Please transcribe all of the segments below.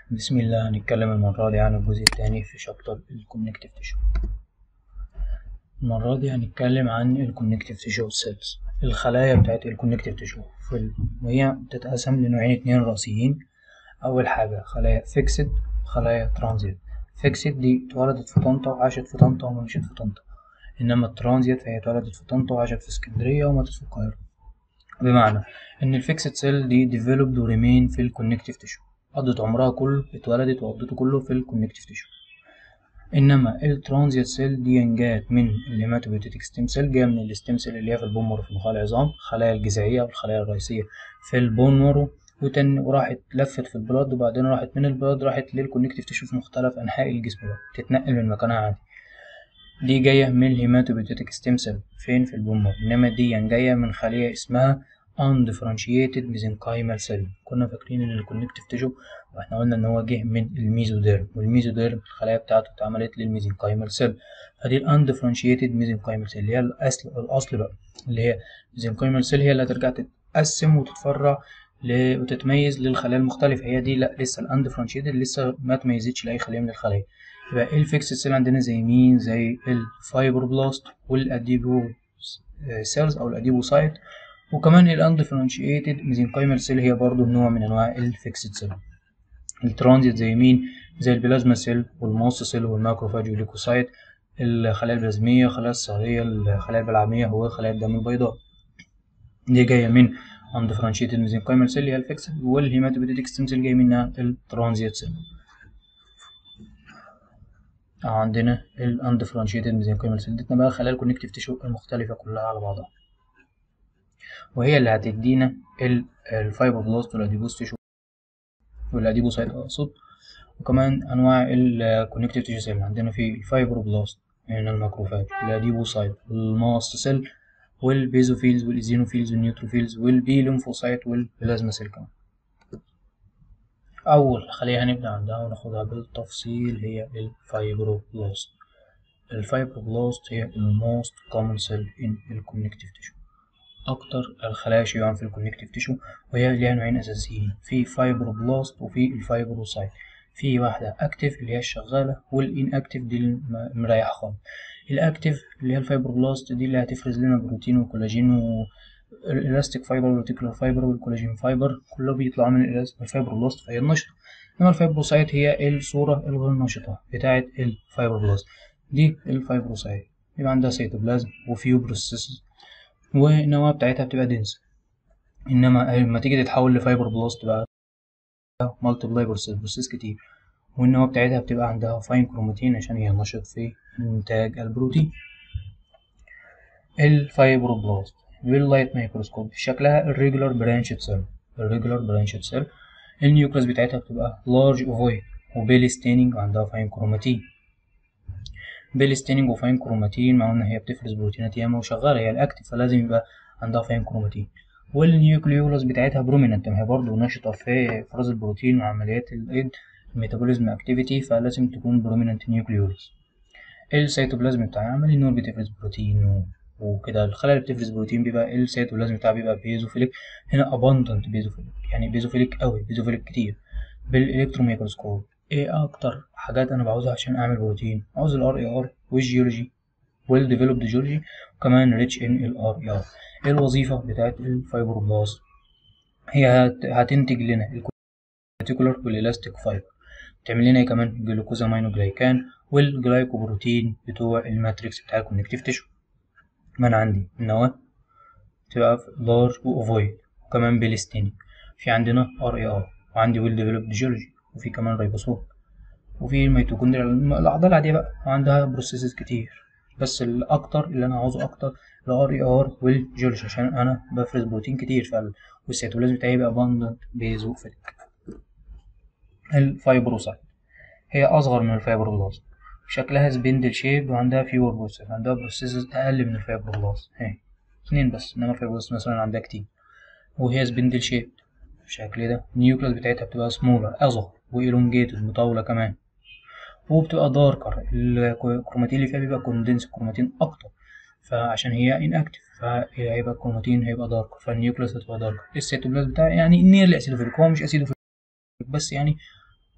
بسم الله هنتكلم المرة دي عن الجزء التاني في شابتر الكونكتيف تيشو المرة دي هنتكلم عن الكونكتيف تيشو سيلز الخلايا بتاعت الكونكتيف تيشو في ال... وهي بتتقسم لنوعين اتنين رئيسيين أول حاجة خلايا فيكسد وخلايا ترانزيت فيكسد دي اتولدت في طنطا وعاشت في طنطا ومشيت في طنطا إنما الترانزيت فهي اتولدت في طنطا وعاشت في اسكندرية وماتت في القاهرة بمعنى إن الفيكسد سيل دي developed وريمين في الكونكتيف تيشو قضت عمرها كله اتولدت وقضته كله في الكونكتيف تيشو انما الترانزيت سيل دي جات من الهيماتوبيوتيك ستيم سيل جايه من الستيم سيل اللي هي في البون مارو في نخاع العظام الخلايا الجذعيه والخلايا الرئيسيه في البون مارو وتن وراحت لفت في البلاد وبعدين راحت من البلاد راحت للكونكتيف تيشو في مختلف انحاء الجسم بقى تتنقل من مكانها عادي دي جايه من الهيماتوبيوتيك ستيم سيل فين في البون مارو انما دي جايه من خليه اسمها undifferentiated mesenchymal cell كنا فاكرين ان الكونكتيف تيشو واحنا قلنا ان هو جه من الميزوديرم والميزوديرم الخلايا بتاعته اتعملت للميزنكايمال سيل فدي الاندفرنشيتد ميزنكايمال سيل اللي هي الاصل الاصل بقى اللي هي ميزنكايمال سيل هي اللي هترجع تتقسم وتتفرع ل... وتتميز للخلايا المختلفة هي دي لا لسه الاندفرنشيتد لسه ما تميزتش لأي خلية من الخلايا يبقى ايه الفيكس سيل عندنا زي مين زي الفايبروبلاست والاديبو سيلز او الاديبوسايت وكمان الاندفرنشيتد ميزنكايمال سيل هي برضو نوع من انواع الفيكسد سيل الترانزيت زي مين زي البلازما سيل والماست سيل والماكروفاج والليكوسايت الخلايا البلازمية الخلايا الصهرية الخلايا البلعمية هو خلايا الدم البيضاء دي جاية من اندفرنشيتد ميزنكايمال سيل هي الفيكسد والهيماتوبيتيك ستيم سيل جاي منها الترانزيت سيل عندنا الاندفرنشيتد ميزنكايمال سيل دي بقى خلايا الكونكتيف تيشو المختلفة كلها على بعضها وهي اللي هتدينا الفايبروبلاست والاديبوس تيشو والاديبوسايت اقصد وكمان انواع الكونكتيف تيشو سيل عندنا في الفايبروبلاست هنا الماكروفاج الاديبوسايت والماست سيل والبيزوفيلز والايزينوفيلز والنيوتروفيلز والبي ليمفوسايت والبلازما سيل كمان اول خليه هنبدا عندها وناخدها بالتفصيل هي الفايبروبلاست الفايبروبلاست هي الموست كومن سيل ان الكونكتيف تيشو أكتر الخلايا شيوعا في الكونكتيف تيشو وهي ليها نوعين أساسيين في فايبروبلاست وفي الفايبروسايت في واحدة أكتف اللي هي الشغالة والإن أكتف دي المريحة خالص الأكتف اللي هي الفايبروبلاست دي اللي هتفرز لنا بروتين وكولاجين والإلاستيك فايبر والريتيكولار فايبر والكولاجين فايبر كله بيطلع من الفايبروبلاست فهي النشطة إنما الفايبروسايت هي الصورة الغير نشطة بتاعة الفايبروبلاست دي الفايبروسايت يبقى عندها سيتوبلازم وفيوبروسيس والنواة بتاعتها بتبقى دنسة إنما لما تيجي تتحول لفايبر بلاست بقى مالتيبلاي بروسيس كتير والنواة بتاعتها بتبقى عندها فاين كروماتين عشان هي نشط في إنتاج البروتين الفايبروبلاست باللايت مايكروسكوب شكلها الريجولار برانشد سيل الريجولار برانشد سيل النيوكليس بتاعتها بتبقى لارج اوفويد وبيلي ستيننج وعندها فاين كروماتين بيل ستيننج وفاين كروماتين مع ان هي بتفرز بروتينات ياما وشغاله هي الاكتف فلازم يبقى عندها فاين كروماتين والنيوكليولاس بتاعتها بروميننت هي برضه نشطه في افراز البروتين وعمليات الايد الميتابوليزم اكتيفيتي فلازم تكون بروميننت نيوكليولاس السيتوبلازم بتاعها عمال النور بتفرز بروتين و... وكده الخلايا اللي بتفرز بروتين بيبقى السيتوبلازم بتاعها بيبقى بيزوفيليك هنا اباندنت بيزوفيليك يعني بيزوفيليك قوي بيزوفيليك كتير بالالكترون ميكروسكوب ايه اكتر حاجات انا بعوزها عشان اعمل بروتين عاوز الار اي ار والجيولوجي ويل ديفلوبد جيولوجي وكمان ريتش ان الار اي ار ايه الوظيفه بتاعت الفايبروبلاست هي هتنتج لنا الريتيكولار والالاستيك فايبر تعمل لنا كمان جلوكوزامينو جلايكان والجلايكوبروتين بتوع الماتريكس بتاع الكونكتيف تيشو ما انا عندي النواه تبقى لارج واوفويد وكمان بيلستيني في عندنا ار اي ار وعندي ويل ديفلوبد جيولوجي وفي كمان ريبوسوم وفي الميتوكوندريا الأعضاء العادية بقى عندها بروسيسز كتير بس الأكتر اللي أنا عاوزه أكتر الار اي ار والجيولوجي عشان أنا بفرز بروتين كتير فال والسيتوبلازم بتاعي يبقى abundant بيزوفيليك الفايبروسايت هي أصغر من الفايبروبلاست شكلها سبندل شيب وعندها فيور بروسيس عندها بروسيسز أقل من الفايبروبلاست هي اتنين بس إنما الفايبروبلاست مثلا عندها كتير وهي سبندل شيب بالشكل ده النيوكليس بتاعتها بتبقى سمولر أصغر وإلونجيتد مطولة كمان وبتبقى داركر الكروماتين اللي فيها بيبقى كوندنس كروماتين أكتر فعشان هي انأكتف فهيبقى الكروماتين هيبقى داركر فالنيوكليس هتبقى داركر السيتوبلازم بتاعي يعني نيرلي أسيدوفيليك هو مش أسيدوفيليك بس يعني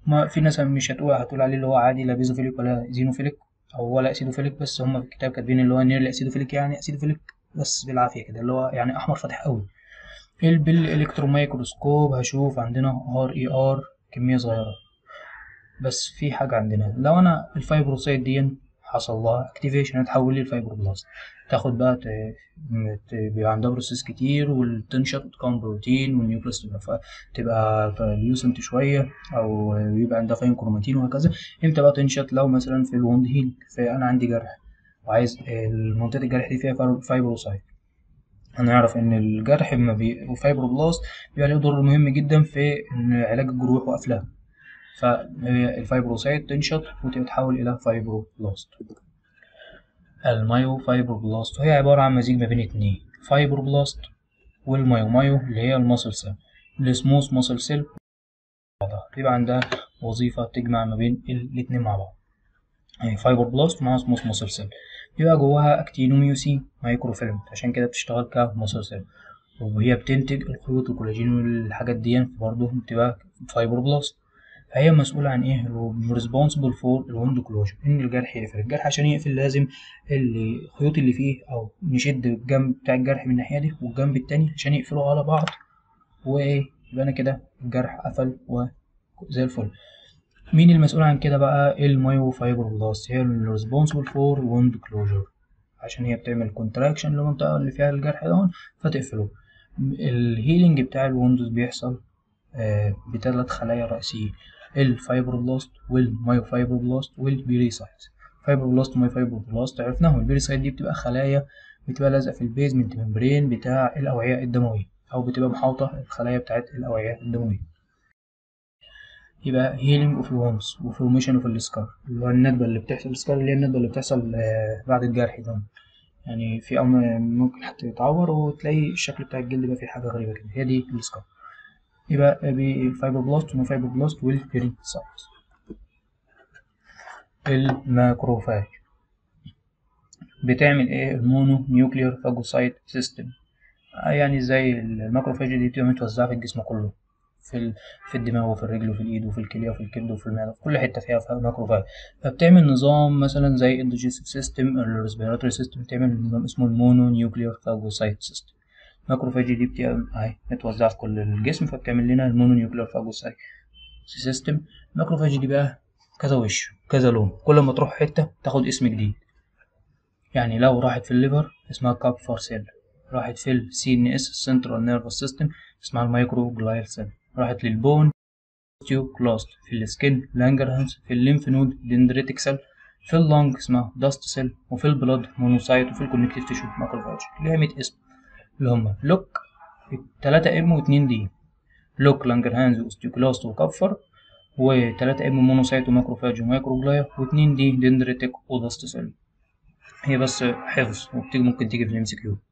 ما في ناس مش هتقول هتقول عليه اللي هو عادي لا بيزوفيليك ولا زينوفيليك او ولا اسيدوفيليك بس هم في الكتاب كاتبين اللي هو نيرلي اسيدوفيليك يعني اسيدوفيليك بس بالعافيه كده اللي هو يعني احمر فاتح قوي بالالكترون مايكروسكوب هشوف عندنا ار اي ار كميه صغيره بس في حاجه عندنا لو انا الفايبروسايت دي حصل لها اكتيفيشن هتحول لي الفايبروبلاست تاخد بقى ت... ت... بيبقى عندها بروسيس كتير وتنشط وتكون بروتين والنيوكليس تبقى ف... تبقى ليوسنت شويه او يبقى عندها فاين كروماتين وهكذا امتى بقى تنشط لو مثلا في الوند هيل فانا عندي جرح وعايز منطقه الجرح دي فيها فايبروسايت هنعرف ان الجرح لما بي... وفايبروبلاست بيبقى له دور مهم جدا في علاج الجروح وقفلها فالفايبروسايت تنشط وتتحول الى فايبروبلاست المايو فايبروبلاست وهي عبارة عن مزيج ما بين اتنين فايبروبلاست والمايو مايو اللي هي الماسل سيل السموث ماسل سيل بيبقى عندها وظيفة تجمع ما بين الاتنين مع بعض يعني فايبروبلاست مع سموث ماسل سيل بيبقى جواها اكتينوميوسين مايكرو فيلمنت عشان كده بتشتغل كماسل سيل وهي بتنتج الخيوط الكولاجين والحاجات دي برضه بتبقى فايبروبلاست فهي مسؤولة عن ايه responsible for الوند كلوجر ان الجرح يقفل الجرح عشان يقفل لازم اللي الخيوط اللي فيه او نشد الجنب بتاع الجرح من الناحية دي والجنب التاني عشان يقفلوا على بعض وايه يبقى انا كده الجرح قفل وزي الفل مين المسؤول عن كده بقى المايو فايبروبلاست هي responsible for wound closure عشان هي بتعمل كونتراكشن للمنطقة اللي فيها الجرح ده فتقفله الهيلينج بتاع الوندوز بيحصل آه بثلاث خلايا رئيسية الفايبروبلاست والمايوفايبروبلاست والبيريسايت فايبروبلاست ومايوفايبروبلاست عرفناهم البيريسايت دي بتبقى خلايا بتبقى لازقة في البيزمنت ممبرين بتاع الأوعية الدموية أو بتبقى محاوطة الخلايا بتاعت الأوعية الدموية يبقى هيلينج اوف الوونز وفورميشن اوف السكار اللي هو الندبة اللي بتحصل السكار اللي هي الندبة اللي بتحصل بعد الجرح ده يعني في أمر ممكن حتى يتعور وتلاقي الشكل بتاع الجلد بقى فيه حاجة غريبة كده هي دي السكار يبقى بالفايبروبلاست والفايبروبلاست والبيريسايت الماكروفاج بتعمل ايه المونو نيوكلير فاجوسايت سيستم يعني زي الماكروفاج دي بتبقى متوزعة في الجسم كله في في الدماغ وفي الرجل وفي الايد وفي الكليه وفي الكبد وفي المعده في كل حته فيها ماكروفاج فبتعمل نظام مثلا زي الديجيستيف سيستم الريسبيراتوري سيستم بتعمل نظام اسمه المونو نيوكلير فاجوسايت سيستم الماكروفاج دي بتبقى اهي متوزعه في كل الجسم فبتعمل لنا المونو نيوكلير فاجوسايت سيستم الماكروفاج دي بقى كذا وش كذا لون كل ما تروح حته تاخد اسم جديد يعني لو راحت في الليفر اسمها كاب فار سيل راحت في السي ان اس سنترال نيرفس سيستم اسمها المايكرو جلايال سيل راحت للبون كلاست في السكين لانجرهانس في الليمف نود دندريتك سيل في اللنج اسمها داست سيل وفي البلاد مونوسايت وفي الكونكتيف تيشو ماكروفاج ليها 100 اسم اللي هما لوك 3 ام و2 دي لوك لانجرهانز واستيوكلاست وكفر و3 ام مونوسايت وماكروفاج ومايكروجلايا و2 دي دندريتك وداست سيل هي بس حفظ وبتيجي ممكن تيجي في الام سي كيو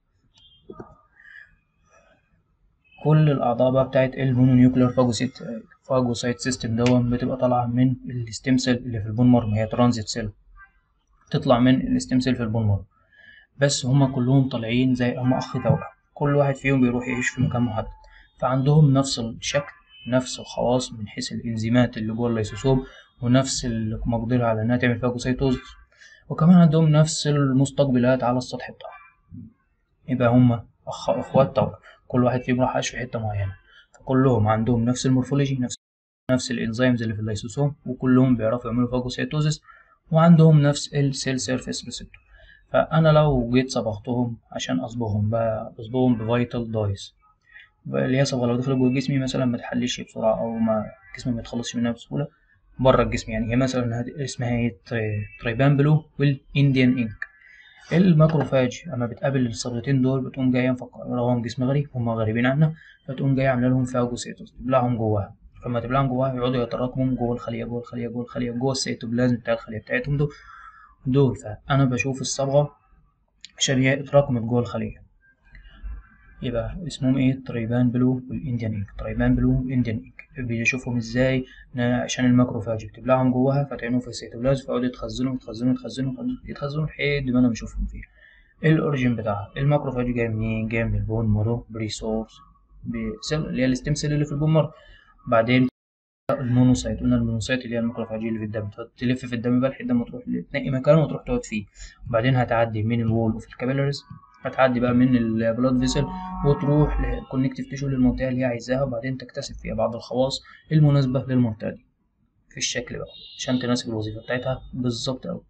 كل الاعضاء بقى بتاعت المونونيوكلير فاجوسيت فاجوسايت سيستم دون بتبقى طالعه من الستيم سيل اللي في البون مارو هي ترانزيت سيل تطلع من الستيم سيل في البون مارو بس هما كلهم طالعين زي هما اخ توأم كل واحد فيهم بيروح يعيش في مكان محدد فعندهم نفس الشكل نفس الخواص من حيث الانزيمات اللي جوه الليسوسوم ونفس المقدرة على انها تعمل فاجوسايتوز وكمان عندهم نفس المستقبلات على السطح بتاعهم يبقى هما أخ... اخوات توأم كل واحد فيهم راح عاش في حتة معينة فكلهم عندهم نفس المورفولوجي نفس نفس الانزيمز اللي في الليسوسوم وكلهم بيعرفوا يعملوا فاجوسايتوزيس وعندهم نفس السيل سيرفيس ريسبتور فانا لو جيت صبغتهم عشان اصبغهم بصبغهم بفيتال دايز اللي هي صبغه لو دخلت جوه جسمي مثلا ما تحللش بسرعه او ما جسمي ما يتخلصش منها بسهوله بره الجسم يعني هي مثلا اسمها ايه تريبان بلو والانديان انك الماكروفاج اما بتقابل الصبغتين دول بتقوم جايه مفكرهم جسم غريب هم غريبين عنها فتقوم جايه عامله لهم فاجوسيتوس تبلعهم جواها فلما تبلعهم جواها يقعدوا يتراكموا جوه الخليه جوه الخليه جوه الخليه جوه السيتوبلازم بتاع الخليه بتاعتهم دول دول فانا بشوف الصبغه عشان هي اتراكمت جوه الخليه يبقى اسمهم ايه تريبان بلو والانديان انك تريبان بلو انديان انك بيشوفهم ازاي عشان الماكروفاج بتبلعهم جواها فتعينهم في السيتوبلازم فيقعدوا يتخزنوا يتخزنوا يتخزنوا يتخزنوا لحد ما انا بشوفهم فيها الاوريجين بتاعها الماكروفاج جاي منين جاي من البون مارو بريسورس اللي هي الستيم سيل اللي في البون مارو بعدين المونوسايت قلنا المونوسايت اللي هي الماكروفاجيه اللي في الدم تلف في الدم بقى لحد ما تروح تنقي مكان وتروح تقعد فيه وبعدين هتعدي من الوول اوف الكابيلاريز هتعدي بقى من البلاد فيسل وتروح للكونكتيف تيشو للمنطقه اللي هي عايزاها وبعدين تكتسب فيها بعض الخواص المناسبه للمنطقه دي في الشكل بقى عشان تناسب الوظيفه بتاعتها بالظبط قوي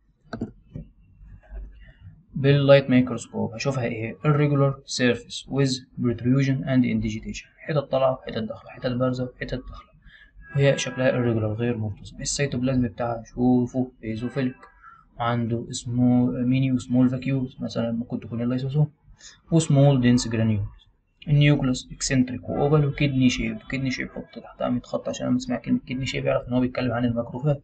باللايت ميكروسكوب هشوفها ايه irregular surface with protrusion and indigitation حتت طالعه حتت داخله حتت بارزه حتت داخله وهي شكلها irregular غير منتظم السيتوبلازم بتاعها شوفوا بيزوفيلك عنده اسمه ميني وسمول فاكيولز مثلا ممكن تكون اللايسوسوم وسمول دينس جرانيولز النيوكلس اكسنتريك واوفال وكدني شيب كدني شيب حط تحتها 100 خط عشان لما تسمع كلمه كدني شيب يعرف ان هو بيتكلم عن الماكروفاج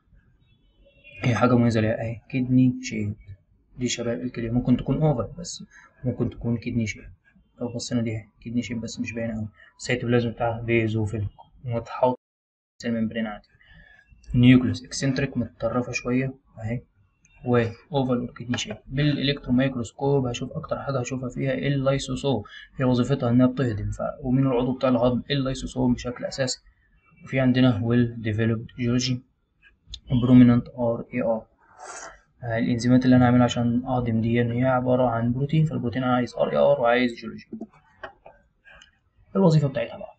هي حاجه مميزه ليها اهي كدني شيب دي شباب الكليه ممكن تكون اوفال بس ممكن تكون كدني شيب لو بصينا دي كدني شيب بس مش باينه قوي السيتوبلازم بتاعها بيزوفيلك متحوط الممبرين عادي النيوكليوس اكسنتريك متطرفه شويه اهي واوفال والكدني شيب بالالكترون مايكروسكوب هشوف اكتر حاجه هشوفها فيها اللايسوسوم هي وظيفتها انها بتهضم ف... ومن العضو بتاع الهضم اللايسوسوم بشكل اساسي وفي عندنا ويل ديفلوبد جيولوجي بروميننت ار اي ار الانزيمات اللي انا عاملها عشان اهضم دي هي عباره عن بروتين فالبروتين عايز ار اي ار وعايز جيولوجي الوظيفه بتاعتها بقى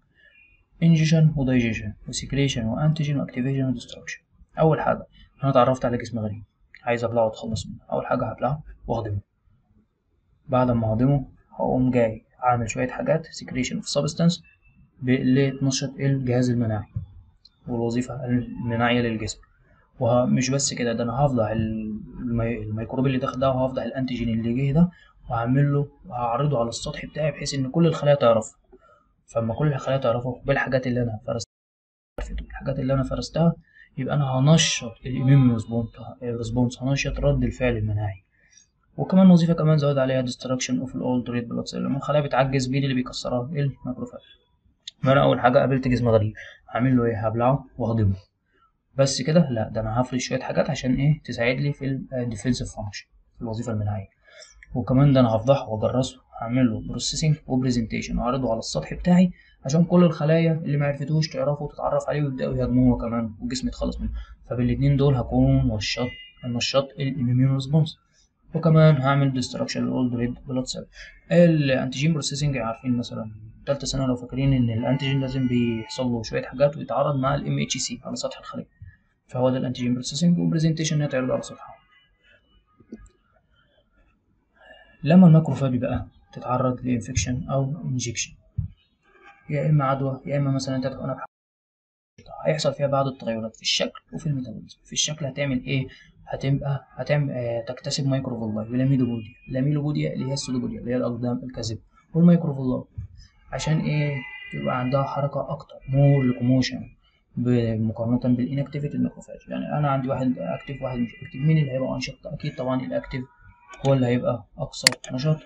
انجيشن ودايجيشن وسكريشن وانتيجين واكتيفيشن وديستركشن اول حاجه انا اتعرفت على جسم غريب عايز ابلعه واتخلص منه اول حاجه هبلعه واهضمه بعد ما اهضمه هقوم جاي عامل شويه حاجات سكريشن اوف سبستانس اللي تنشط الجهاز المناعي والوظيفه المناعيه للجسم ومش بس كده ده انا هفضح المي... الميكروب اللي داخل ده وهفضح الانتيجين اللي جه ده وهعمل له وهعرضه على السطح بتاعي بحيث ان كل الخلايا تعرفه فلما كل الخلايا تعرفه بالحاجات اللي انا فرستها الحاجات اللي انا فرستها يبقى انا هنشط الاميون ريسبونس هنشط رد الفعل المناعي وكمان وظيفة كمان زود عليها destruction of all red blood cell لما الخلايا بتعجز مين اللي بيكسرها الماكروفاج فانا اول حاجة قابلت جسم غريب هعمل له ايه هبلعه واهضمه بس كده لا ده انا هفرش شوية حاجات عشان ايه تساعد لي في الديفنسيف فانكشن في الوظيفة المناعية وكمان ده انا هفضحه واجرسه هعمل له بروسيسنج وبرزنتيشن واعرضه على السطح بتاعي عشان كل الخلايا اللي معرفتوش تعرفه وتتعرف عليه ويبداوا يهاجموه كمان والجسم يتخلص منه فبالاتنين دول هكون نشط نشط الاميون ريسبونس وكمان هعمل ديستراكشن للاولد ريد بلاد سيل الانتيجين بروسيسنج عارفين مثلا تالتة سنة لو فاكرين ان الانتيجين لازم بيحصل له شوية حاجات ويتعرض مع الام اتش سي على سطح الخلية فهو ده الانتيجين بروسيسنج وبرزنتيشن يتعرض على سطحها لما الماكروفاج بقى تتعرض لانفكشن او انجكشن يا اما عدوى يا اما مثلا انت تكون هيحصل فيها بعض التغيرات في الشكل وفي الميتابوليزم في الشكل هتعمل ايه هتبقى هتعمل آه تكتسب مايكروفولاي ولاميلوبوديا اللاميلوبوديا اللي هي السودوبوديا اللي هي الاقدام الكاذبه والمايكروفولاي عشان ايه تبقى عندها حركه اكتر مور لوكوموشن مقارنة بالانكتيفيتي الماكروفاج يعني انا عندي واحد اكتف واحد مش اكتف مين اللي هيبقى انشط اكيد طبعا الاكتف هو اللي هيبقى اكثر نشاطا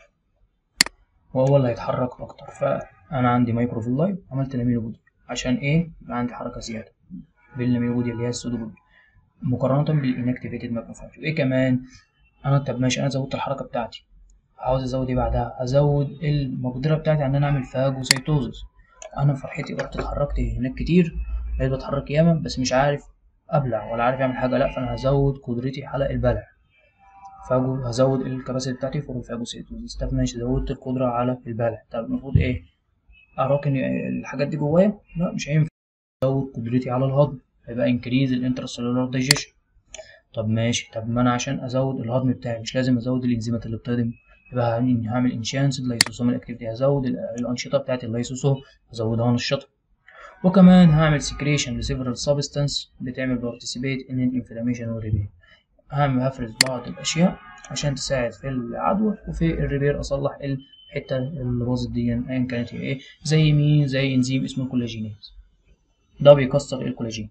وهو اللي هيتحرك اكتر فانا عندي مايكروفيلاي عملت لاميلوبوديا عشان ايه يبقى عندي حركه زياده باللاميلوبوديا اللي هي السودوبوديا مقارنه بالانكتيفيتد ماكروفاج وايه كمان انا طب ماشي انا زودت الحركه بتاعتي عاوز ازود ايه بعدها هزود المقدره بتاعتي ان انا اعمل فاجوسيتوزس انا فرحتي رحت اتحركت هناك كتير بقيت بتحرك ياما بس مش عارف ابلع ولا عارف اعمل حاجه لا فانا هزود قدرتي على البلع فاجو هزود الكباسيتي بتاعتي فور الفاجوسيتوزس طب ماشي زودت القدره على البلع طب المفروض ايه اراكن الحاجات دي جوايا لا مش هينفع ازود قدرتي على الهضم هيبقى انكريز الانترسيلولار دايجيشن طب ماشي طب ما انا عشان ازود الهضم بتاعي مش لازم ازود الانزيمات اللي بتهضم يبقى هعمل انشانس اللايسوسوم الاكتيفيتي هزود الانشطه بتاعت اللايسوسوم هزودها نشطه وكمان هعمل سكريشن لسيفرال سبستانس بتعمل بارتيسيبيت ان الانفلاميشن والريبير هعمل هفرز بعض الاشياء عشان تساعد في العدوى وفي الريبير اصلح الحته اللي باظت دي ايا كانت هي ايه زي مين زي انزيم اسمه الكولاجينيز ده بيكسر الكولاجين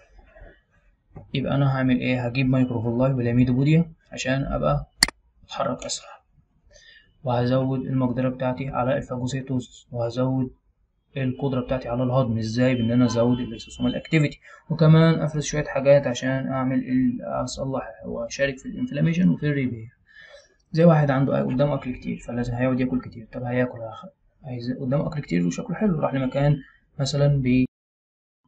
يبقى انا هعمل ايه هجيب مايكروفولاي ولاميدوبوديا عشان ابقى اتحرك اسرع وهزود المقدرة بتاعتي على الفاجوسيتوزس وهزود القدرة بتاعتي على الهضم ازاي بان انا ازود الليسوسومال اكتيفيتي وكمان افرز شوية حاجات عشان اعمل اصلح واشارك في الانفلاميشن وفي الريبير زي واحد عنده قدامه اكل كتير فلازم هيقعد ياكل كتير طب هياكل قدامه اكل كتير وشكله حلو راح لمكان مثلا بي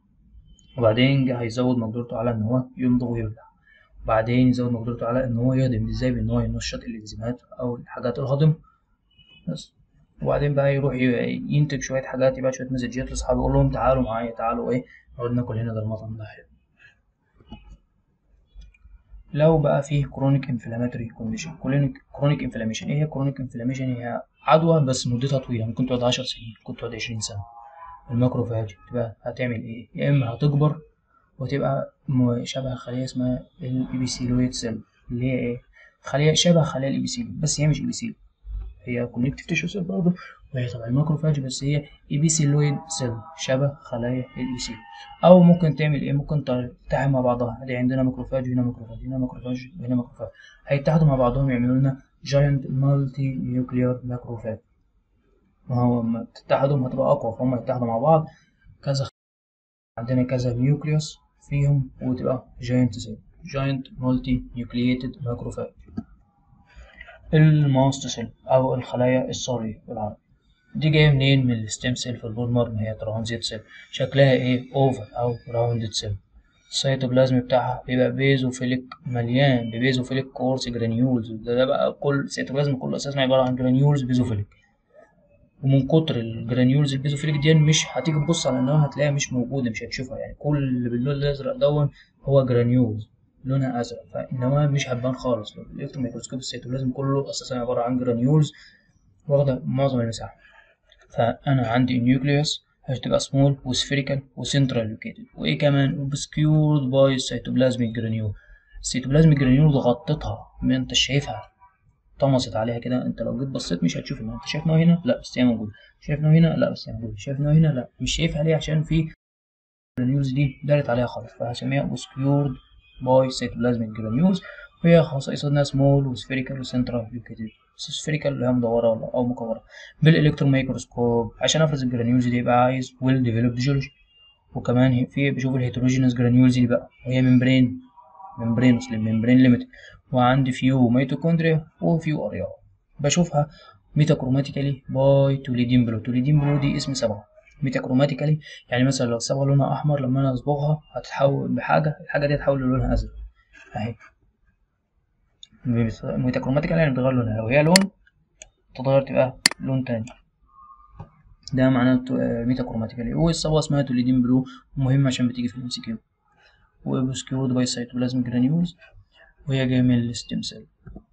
وبعدين جه هيزود مقدرته على ان هو يمضغ ويبلع وبعدين يزود مقدرته على ان هو يهضم ازاي بان هو ينشط الانزيمات او الحاجات الهضم بس وبعدين بقى يروح ينتج شويه حاجات يبقى شويه مسجات لاصحابه يقول لهم تعالوا معايا تعالوا ايه نقعد ناكل هنا ده المطعم ده حلو لو بقى فيه كرونيك انفلاماتوري كونديشن كرونيك انفلاميشن ايه هي كرونيك انفلاميشن هي عدوى بس مدتها طويله ممكن تقعد 10 سنين ممكن تقعد 20 سنه الماكروفاج تبقى هتعمل ايه يا اما هتكبر وتبقى شبه خليه اسمها الابيسيلويد سيل اللي هي ايه خليه شبه خلايا الابيسيل بس هي مش ابيسيل هي كونكتيف تيشو سيل برضه وهي طبعا الماكروفاج بس هي ايبيسيلويد سيل شبه خلايا الابيسيل او ممكن تعمل ايه ممكن تتحد مع بعضها ادي عندنا ماكروفاج هنا ماكروفاج هنا ماكروفاج وهنا ماكروفاج هيتحدوا مع بعضهم يعملوا لنا جاينت مالتي نيوكليار ماكروفاج ما هو لما تتحدهم هتبقى اقوى فهم يتحدوا مع بعض كذا عندنا كذا نيوكليوس فيهم وتبقى جاينت سيل جاينت مالتي نيوكلييتد ماكروفاج الماست سيل او الخلايا الصارية بالعربي دي جاية منين من الستيم سيل في البون مارو هي ترانزيت سيل شكلها ايه اوفر او راوندد سيل السيتوبلازم بتاعها بيبقى بيزوفيليك مليان ببيزوفيليك كورس جرانيولز ده, ده بقى كل السيتوبلازم كله اساسا عبارة عن جرانيولز بيزوفيليك ومن كتر الجرانيولز البيزوفيليك دي مش هتيجي تبص على انها هتلاقيها مش موجودة مش هتشوفها يعني كل اللي باللون الازرق دون هو جرانيولز لونها ازرق فانما مش هتبان خالص الالكترون ميكروسكوب السيتوبلازم كله اساسا عباره عن جرانيولز واخده معظم المساحه فانا عندي النيوكليوس هتبقى سمول وسفيريكال وسنترال لوكيتد وايه كمان اوبسكيورد باي السيتوبلازميك جرانيول السيتوبلازميك جرانيول غطتها ما انت شايفها طمست عليها كده انت لو جيت بصيت مش هتشوف انت شايف انه هنا لا بس هي موجوده شايف انه هنا لا بس هي موجوده شايف انه هنا لا مش شايفها ليه عشان في الجرانيولز دي دارت عليها خالص فهسميها اوبسكيورد باي سيتوبلازميك جرانيولز وهي خصائصها انها سمول وسفيريكال وسنترال لوكيتد سفيريكال اللي هي مدوره او مكوره بالالكترون ميكروسكوب عشان افرز الجرانيولز دي يبقى عايز ويل ديفلوبد جيولوجي وكمان في بشوف الهيتروجينوس جرانيولز دي بقى وهي ممبرين ممبرينوس ممبرين ليميتد وعندي فيو ميتوكوندريا وفيو اريا بشوفها ميتاكروماتيكالي باي توليدين بلو توليدين بلو دي اسم صبغه ميتاكروماتيكالي يعني مثلا لو الصبغه لونها احمر لما انا اصبغها هتتحول بحاجه الحاجه دي هتتحول للونها ازرق اهي ميتاكروماتيكالي يعني بتغير لونها لو هي لون تتغير تبقى لون تاني ده معناه ميتاكروماتيكالي والصبغه اسمها توليدين بلو مهم عشان بتيجي في الام سي كيو وبسكيورد باي سيتوبلازم جرانيولز وهي جايه من الستيم سيل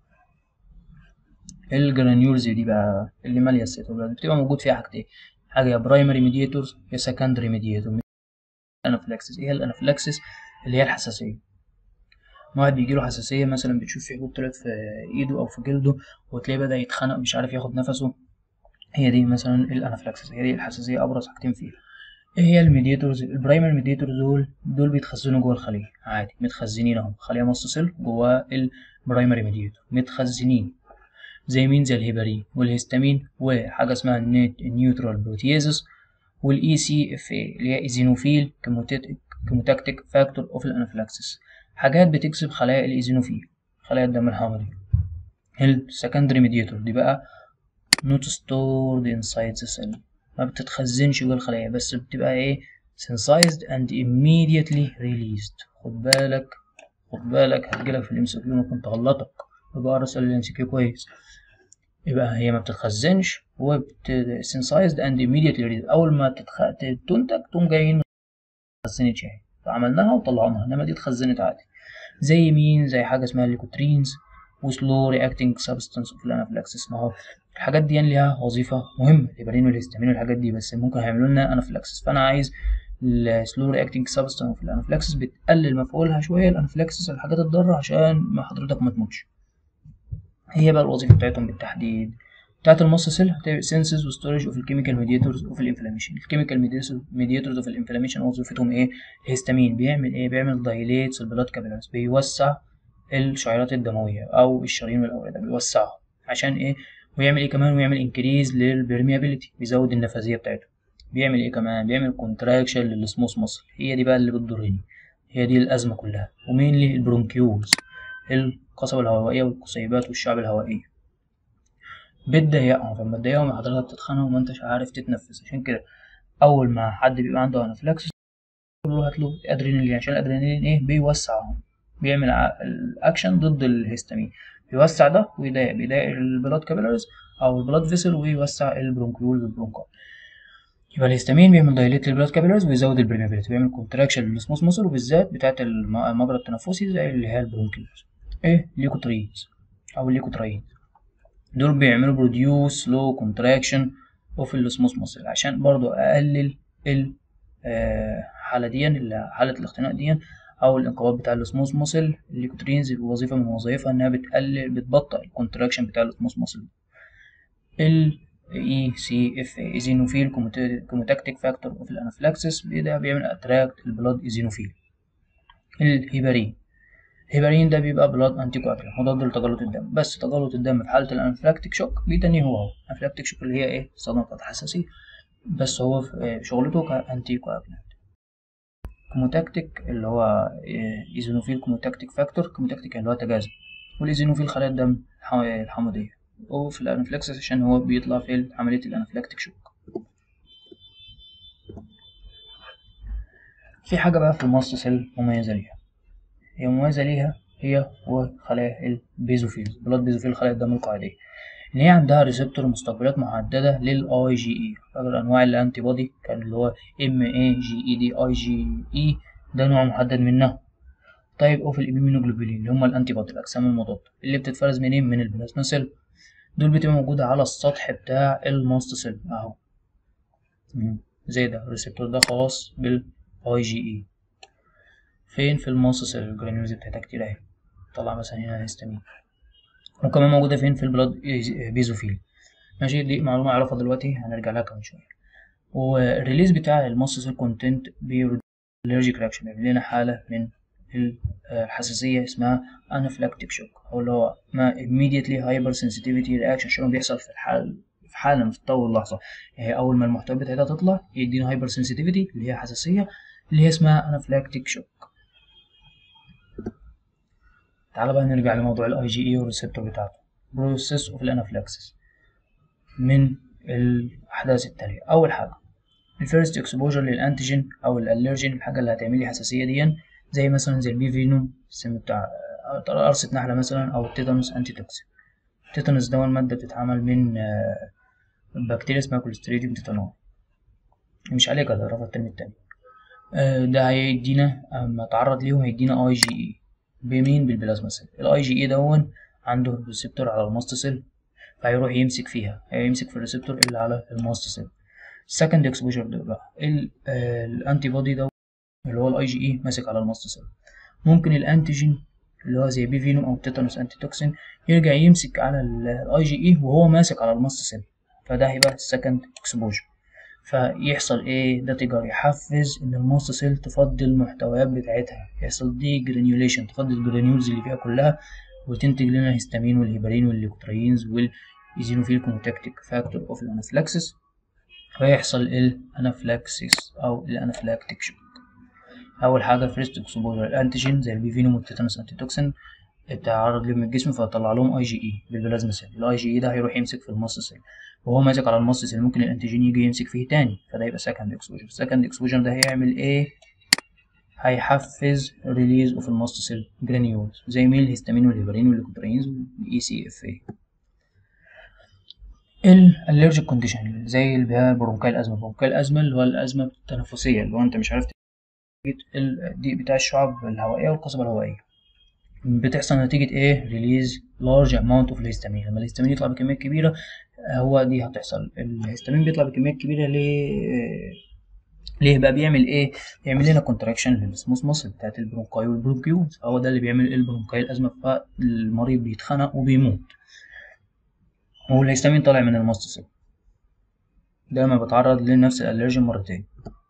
الجرانيولز دي بقى اللي ماليه السيتوبلازم بتبقى موجود فيها حاجتين حاجه يا برايمري ميديتورز يا سكندري ميديتور الانافلاكسس ايه هي الانافلاكسس اللي هي الحساسيه واحد بيجيله حساسيه مثلا بتشوف في حبوب طلعت في ايده او في جلده وتلاقيه بدا يتخنق مش عارف ياخد نفسه هي دي مثلا الانافلاكسس هي دي الحساسيه ابرز حاجتين فيها ايه هي الميديتورز البرايمري ميديتورز دول دول بيتخزنوا جوه الخليه عادي متخزنين اهو خليه ماست سيل جوه البرايمري ميديتور متخزنين زي مين زي الهيبارين والهستامين وحاجه اسمها النيوترال بروتيزس والاي سي اف اي اللي هي ايزينوفيل كيموتاكتيك فاكتور اوف الانافلاكسس حاجات بتكسب خلايا الايزينوفيل خلايا الدم الحمضي السكندري ميديتور دي بقى not stored inside the cell ما بتتخزنش جوه الخلايا بس بتبقى ايه sensitized and immediately released خد بالك خد بالك هتجيلك في الام سي كيو ممكن تغلطك يبقى اقرا سؤال الام سي كيو كويس يبقى هي ما بتتخزنش وبت sensitized and immediately released اول ما تتخ... تنتج تقوم جايين ما اتخزنتش اهي فعملناها وطلعناها انما دي اتخزنت عادي زي مين زي حاجه اسمها الليكوترينز وسلو رياكتنج سبستانس اوف الانافلاكسس ما هو الحاجات دي ليها وظيفه مهمه الهيبرين والهستامين والحاجات دي بس ممكن هيعملوا لنا انافلاكسس فانا عايز السلو رياكتنج سبستانس اوف الانافلاكسس بتقلل مفعولها شويه الانافلاكسس الحاجات الضاره عشان ما حضرتك ما تموتش هي بقى الوظيفه بتاعتهم بالتحديد بتاعت المص سيل هتبقى سينسز وستورج اوف الكيميكال ميديتورز اوف الانفلاميشن الكيميكال ميديتورز اوف الانفلاميشن وظيفتهم ايه الهستامين بيعمل ايه بيعمل دايليتس البلاد كابيلارز بيوسع الشعيرات الدمويه او الشرايين والاورده بيوسعها عشان ايه ويعمل ايه كمان ويعمل انكريز للبرميابيليتي بيزود النفاذيه بتاعته بيعمل ايه كمان بيعمل كونتراكشن للسموث ماسل هي دي بقى اللي بتضرني هي دي الازمه كلها ومين البرونكيولز القصبة الهوائية والقصيبات والشعب الهوائية بتضايقهم فلما تضايقهم حضرتك بتتخانق وما انتش عارف تتنفس عشان كده أول ما حد بيبقى عنده أنافلاكسس له هات له ادرينالين عشان الادرينالين ايه بيوسع بيعمل الاكشن ضد الهستامين بيوسع ده ويضايق بيضايق البلاد كابيلاريز او البلاد فيسل ويوسع البرونكيول والبرونكال يبقى الهستامين بيعمل دايليت للبلاد كابيلاريز ويزود البرميابيليتي بيعمل كونتراكشن للسموث ماسل وبالذات بتاعه المجرى التنفسي زي اللي هي البرونكيولز ايه ليكوترينز او الليكوترينز دول بيعملوا بروديوس لو كونتراكشن اوف السموث ماسل عشان برضو اقلل الحاله دي حاله الاختناق دي او الانقباض بتاع السموث ماسل الليكوترينز وظيفه من وظائفها انها بتقلل بتبطئ الكونتراكشن بتاع السموث ماسل ال اي سي اف ايزينوفيل كوموتاكتيك فاكتور اوف الانافلاكسس ده بيعمل اتراكت البلاد ايزينوفيل الهيبارين الهيبارين ده بيبقى بلاد انتي كواجولانت مضاد لتجلط الدم بس تجلط الدم في حاله الانافلاكتيك شوك بيتنيه هو هو انافلاكتيك شوك اللي هي ايه الصدمه بتاعت الحساسيه بس هو في شغلته كانتي كواجولانت كوموتاكتيك اللي هو ايزينوفيل كوموتاكتيك فاكتور كوموتاكتيك اللي هو تجاذب والايزينوفيل خلايا الدم الحمضيه وفي الانافلاكسس عشان هو بيطلع في عمليه الانافلاكتيك شوك في حاجه بقى في الماست سيل مميزه ليها هي مميزه ليها هي وخلايا البيزوفيل بلاد بيزوفيل خلايا الدم القاعديه ان هي عندها ريسبتور مستقبلات محدده للاي جي اي فاكر انواع الانتي بودي كان اللي هو ام اي جي اي دي اي جي اي ده نوع محدد منها طيب اوف الاميونوجلوبولين اللي هم الانتي بودي الاجسام المضاده اللي بتتفرز منين من البلازما سيل دول بتبقى موجوده على السطح بتاع الماست سيل اهو زي ده الريسبتور ده خاص بالاي جي اي فين في الماست سيل الجرانيولز بتاعتها كتير اهي طلع مثلا هنا هيستامين وكمان موجودة فين في البلاد بيزوفيل ماشي دي معلومة أعرفها دلوقتي هنرجع لها كمان شوية والريليز بتاع الماست سيل كونتنت بيرجيك رياكشن بيعمل لنا حالة من الحساسية اسمها انافلاكتيك شوك أو اللي هو ما immediately hyper sensitivity reaction عشان بيحصل في الحال في حالة في طول اللحظة يعني أول ما المحتوى بتاعتها تطلع يدينا هايبر سنسيتيفيتي اللي هي حساسية اللي هي اسمها انافلاكتيك شوك تعال بقى نرجع لموضوع الاي جي اي والريسبتور بتاعته بروسيس اوف الانافلاكسس من الاحداث التاليه اول حاجه الفيرست اكسبوجر للانتيجين او الالرجين الحاجه اللي هتعمل لي حساسيه دي زي مثلا زي البي فينوم السم بتاع قرصة نحلة مثلا أو التيتانوس أنتي توكسين التيتانوس ده مادة بتتعمل من بكتيريا اسمها كوليستريديوم تيتانوي مش عليك ده رفع الترم التاني ده هيدينا أما تعرض ليهم هيدينا أي جي إي بمين بالبلازما سيل الاي جي اي دون عنده ريسبتور على الماست سيل فهيروح يمسك فيها هيمسك في الريسبتور اللي على الماست سيل السكند اكسبوجر ده بقى الانتي بودي ده اللي هو الاي جي اي ماسك على الماست سيل ممكن الانتيجين اللي هو زي بي فينوم او تيتانوس انتي توكسين يرجع يمسك على الاي جي اي وهو ماسك على الماست سيل فده هيبقى السكند اكسبوجر فيحصل ايه ده تجار يحفز ان الماست سيل تفضي المحتويات بتاعتها يحصل دي جرانيوليشن تفضي الجرانيولز اللي فيها كلها وتنتج لنا الهستامين والهيبارين والليكوترينز والايزينوفيل كونتاكتيك فاكتور اوف الانافلاكسس ويحصل الانافلاكسس او الانافلاكتيك شوك اول حاجه فريست اكسبوجر الانتيجين زي البيفينوم والتيتانوس انتي توكسين اتعرض لهم الجسم فطلع لهم اي جي اي بالبلازما سيل الاي جي اي ده هيروح يمسك في الماست سيل وهو ماسك على الماست سيل ممكن الانتيجين يجي يمسك فيه تاني فده يبقى سكند اكسبوجر السكند اكسبوجر ده هيعمل ايه هيحفز ريليز اوف الماست سيل جرانيولز زي مين الهستامين والهيبارين والليكوترينز والاي سي اف اي الالرجيك كونديشن زي البرونكايل ازمه برونكايل ازمه اللي هو الازمه التنفسيه اللي هو انت مش عارف الضيق بتاع الشعب الهوائيه والقصبه الهوائيه بتحصل نتيجة ايه ريليز لارج اماونت اوف الهستامين لما الهستامين يطلع بكميات كبيرة هو دي هتحصل الهستامين بيطلع بكميات كبيرة ليه ليه بقى بيعمل ايه بيعمل لنا كونتراكشن للسموث ماسل بتاعت البرونكاي والبرونكيولز هو ده اللي بيعمل البرونكاي الازمة فالمريض بيتخنق وبيموت والهستامين طالع من الماست سيل ده لما بتعرض لنفس الالرجين مرتين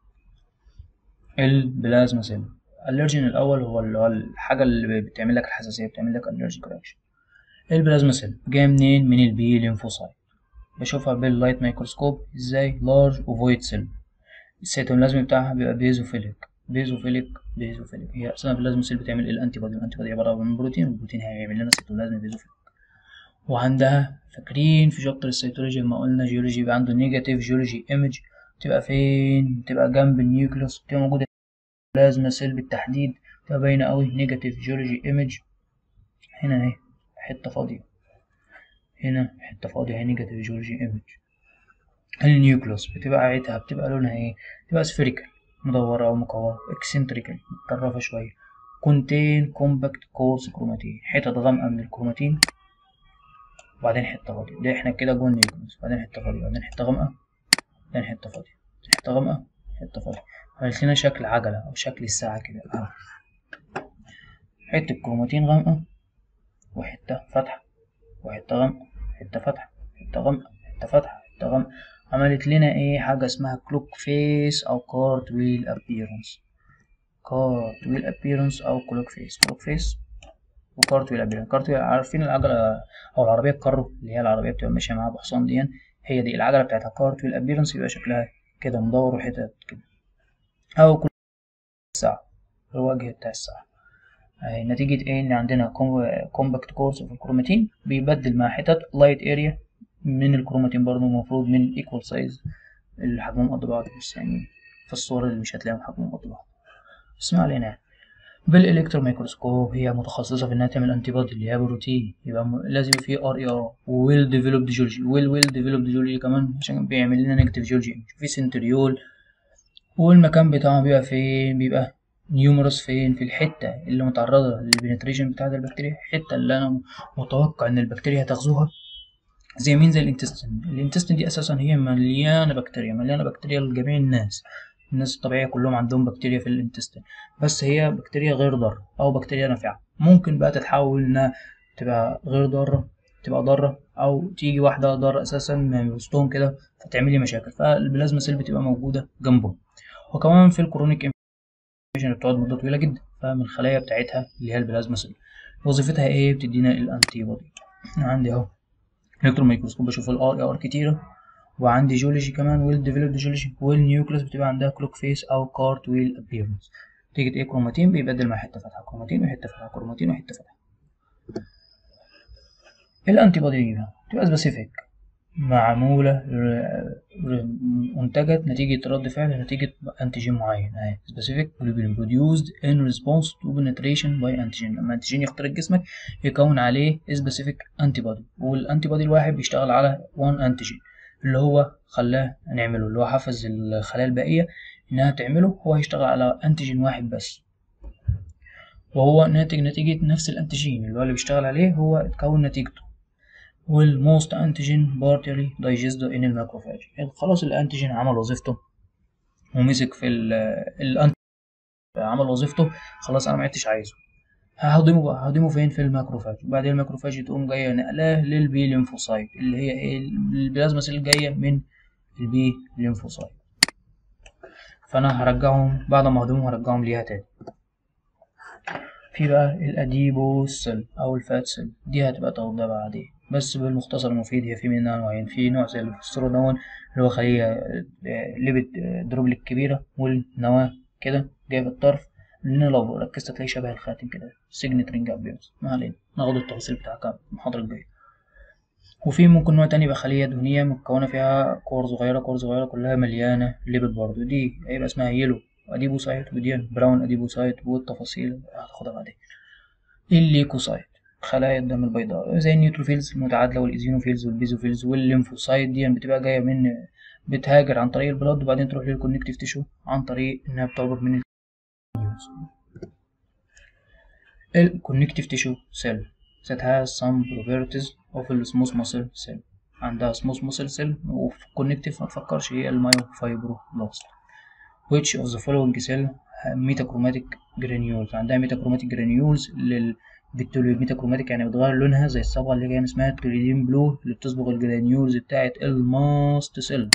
البلازما سيل الالرجين الاول هو اللي هو الحاجه اللي بتعمل لك الحساسيه بتعمل لك الرجيك رياكشن البلازما سيل جايه منين من البي ليمفوسايت بشوفها باللايت مايكروسكوب ازاي لارج اوفويد سيل السيتوبلازم بتاعها بيبقى بيزوفيليك بيزوفيليك بيزوفيليك هي اصلا البلازما سيل بتعمل الانتي بودي الانتي بودي عباره عن بروتين والبروتين هيعمل لنا سيتوبلازم بيزوفيليك وعندها فاكرين في شابتر السيتولوجي لما قلنا جيولوجي يبقى عنده نيجاتيف جيولوجي ايمج تبقى فين تبقى جنب النيوكليوس بتبقى موجوده بلازما سيل بالتحديد تبقى باينة أوي نيجاتيف جيولوجي ايمج هنا اهي حتة فاضية هنا حتة فاضية اهي نيجاتيف جيولوجي ايمج النيوكلوس بتبقى عيتها بتبقى لونها ايه بتبقى سفيريكال مدورة أو مكورة اكسنتريكال متطرفة شوية كونتين كومباكت كورس كروماتين حتت غامقة من الكروماتين وبعدين حتة فاضية ده احنا كده جوه النيوكليوس بعدين حتة فاضية بعدين حتة غامقة بعدين حتة فاضية حتة غامقة حتة فاضية عملت لنا شكل عجلة أو شكل الساعة كده أهو حتة كروماتين غامقة وحتة فاتحة وحتة غامقة حتة فاتحة حتة غامقة حتة فاتحة حتة غامقة عملت لنا ايه حاجة اسمها كلوك فيس أو كارت ويل أبيرنس كارت ويل أبيرنس أو كلوك فيس كلوك فيس وكارت ويل أبيرنس كارت ويل عارفين العجلة أو العربية الكارو اللي هي العربية بتبقى ماشية معاها بحصان دي هي دي العجلة بتاعتها كارت ويل أبيرنس يبقى شكلها كده مدور وحتت كده أو كل الساعة الوجه بتاع الساعة أهي نتيجة إيه إن عندنا كومباكت كورس في الكروماتين بيبدل مع حتت لايت اريا من الكروماتين برضه المفروض من ايكوال سايز اللي حجمهم قد بعض بس يعني في الصور اللي مش هتلاقيهم حجمهم قد بعض بس ما علينا يعني بالالكترون ميكروسكوب هي متخصصة في انها تعمل انتي بودي اللي هي بروتين يبقى م... لازم يبقى فيه ار اي ار ويل ديفلوبد جيولوجي ويل ويل ديفلوبد جيولوجي كمان عشان بيعمل لنا نيجاتيف جيولوجي في سنتريول والمكان بتاعه بيبقى فين بيبقى نيومرس فين في الحتة اللي متعرضة للبنتريشن بتاعة البكتيريا الحتة اللي أنا متوقع إن البكتيريا هتغزوها زي مين زي الانتستين الانتستين دي أساسا هي مليانة بكتيريا مليانة بكتيريا لجميع الناس الناس الطبيعية كلهم عندهم بكتيريا في الانتستين بس هي بكتيريا غير ضارة أو بكتيريا نافعة ممكن بقى تتحول إنها تبقى غير ضارة تبقى ضارة أو تيجي واحدة ضارة أساسا من وسطهم كده فتعمل لي مشاكل فالبلازما سيل بتبقى موجودة جنبهم وكمان في الكرونيك انفكشن بتقعد مدة طويلة جدا فمن الخلايا بتاعتها اللي هي البلازما سيل وظيفتها ايه بتدينا الانتي بودي عندي اهو الكترون ميكروسكوب بشوف الار اي ار كتيرة وعندي جيولوجي كمان ويل ديفلوبد جيولوجي والنيوكليس بتبقى عندها كلوك فيس او كارت ويل ابيرنس تيجي ايه كروماتين بيبدل مع حتة فاتحة كروماتين وحتة فاتحة كروماتين وحتة فاتحة الانتي بودي دي بتبقى سبيسيفيك معمولة انتجت نتيجة رد فعل نتيجة انتيجين معين اهي specific will be produced in response to penetration by antigen لما انتيجين يخترق جسمك يكون عليه specific antibody والانتي بودي الواحد بيشتغل على one انتيجين اللي هو خلاه نعمله اللي هو حفز الخلايا الباقية انها تعمله هو هيشتغل على انتيجين واحد بس وهو ناتج نتيجة نفس الانتيجين اللي هو اللي بيشتغل عليه هو اتكون نتيجته والموست انتيجين بارتلي دايجست ان الماكروفاج خلاص الانتيجين عمل وظيفته ومسك في الانتيجين عمل وظيفته خلاص انا ما عدتش عايزه ههضمه بقى ههضمه فين في الماكروفاج وبعدين الماكروفاج تقوم جايه نقلاه للبي ليمفوسايت اللي هي ايه البلازما سيل جايه من البي ليمفوسايت فانا هرجعهم بعد ما اهضمهم هرجعهم ليها تاني في بقى الاديبو سيل او الفات سيل دي هتبقى تغذية بعدين بس بالمختصر المفيد هي في منها نوعين في نوع زي الفوسترودون اللي هو خلية ليبت دروبلك كبيرة والنواة كده جاية في الطرف لأن لو ركزت هتلاقي شبه الخاتم كده سيجنت رينج أبيرنس ما علينا ناخد التفاصيل بتاعها المحاضرة الجاية وفي ممكن نوع تاني يبقى خلية دهنية متكونة فيها كور صغيرة كور صغيرة كلها مليانة ليبت برضه دي هيبقى اسمها يلو أديبوسايت ودي براون أديبوسايت والتفاصيل هتاخدها بعدين الليكوسايت خلايا الدم البيضاء زي النيوتروفيلز المتعادلة والإيزينوفيلز والبيزوفيلز والليمفوسايت دي بتبقى جاية من بتهاجر عن طريق البلاد وبعدين تروح للكونكتيف تيشو عن طريق إنها بتعبر من الكونكتيف تيشو سيل that has some properties of the smooth muscle cell عندها smooth muscle cell وفي الكونكتيف ما تفكرش هي المايوفايبروبلاست which of the following cell ميتاكروماتيك جرانيولز عندها ميتاكروماتيك جرانيولز لل بالميتاكروماتيك يعني بتغير لونها زي الصبغة اللي جاية اسمها تريدين بلو اللي بتصبغ الجرانيولز بتاعت الماست سيل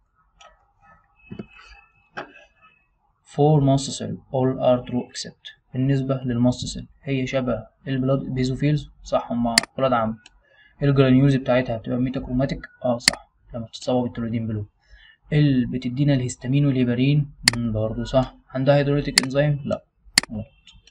for mast cell all are true except بالنسبة للماست سيل هي شبه البلاد بيزوفيلز صح هما ولاد عم الجرانيولز بتاعتها بتبقى ميتاكروماتيك اه صح لما بتتصبغ بالتريدين بلو اللي بتدينا الهستامين والهيبارين برضه صح عندها هيدروليتيك انزيم لا غلط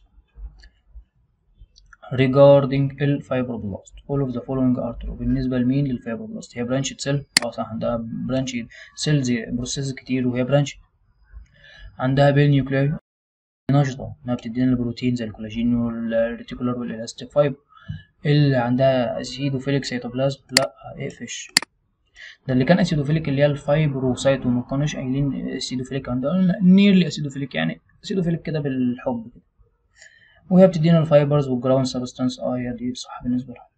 regarding الفايبروبلاست all of the following are true بالنسبة لمين للفايبروبلاست هي برانشد سيل اه صح عندها برانشد سيلز بروسيس كتير وهي برانشد عندها بيل نيوكلاي نشطة إنها بتدينا البروتين زي الكولاجين والريتيكولار والإلاستيك فايبر اللي عندها أسيدوفيليك سيتوبلازم لأ اقفش ده اللي كان أسيدوفيليك اللي هي الفايبروسايت وما كانوش قايلين أسيدوفيليك عندها نيرلي أسيدوفيليك يعني أسيدوفيليك كده بالحب كده وهي بتدينا الفايبرز والجراوند سبستانس اه هي دي صح بالنسبة لها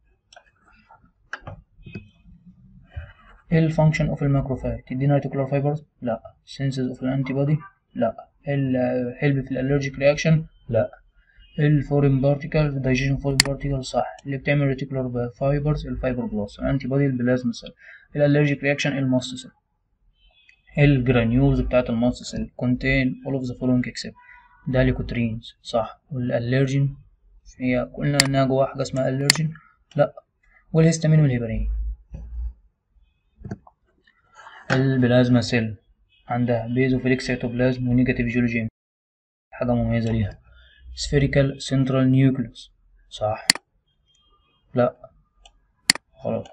ايه الفانكشن اوف الماكروفاج تدينا ريتيكولار فايبرز لا سينسز اوف الانتي بودي لا الحلب في الالرجيك رياكشن لا الفورين بارتيكل دايجيشن فورين بارتيكل صح اللي بتعمل ريتيكولار فايبرز الفايبر بلاس الانتي بودي البلازما سيل الالرجيك رياكشن الماست سيل الجرانيولز بتاعت الماست سيل كونتين اول اوف ذا فولوينج اكسبت ده ليكوترينز صح والالرجين هي قلنا انها جواها حاجه اسمها الرجين لا والهستامين والهيبرين البلازما سيل عندها بيزوفيليك سيتوبلازم ونيجاتيف جيولوجين حاجة مميزة ليها سفيريكال سنترال نيوكليوس صح لا غلط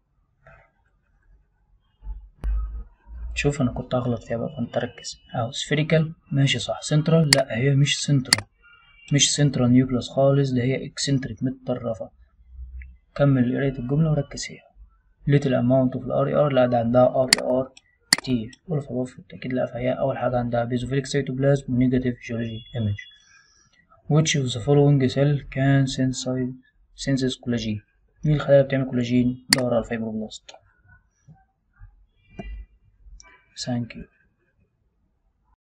شوف انا كنت اغلط فيها بقى فانت ركز اهو سفيريكال ماشي صح سنترال لا هي مش سنترال مش سنترال نيوكليوس خالص ده هي اكسنتريك متطرفة كمل قراية الجملة وركز فيها little amount of ال RER لا ده عندها RER كتير قول فبوف بالتأكيد لا فهي أول حاجة عندها بيزوفيليك سيتوبلازم ونيجاتيف جيولوجي image which of the following cell can synthesize synthesis collagen مين الخلايا اللي بتعمل كولاجين دور على الفايبروبلاست thank you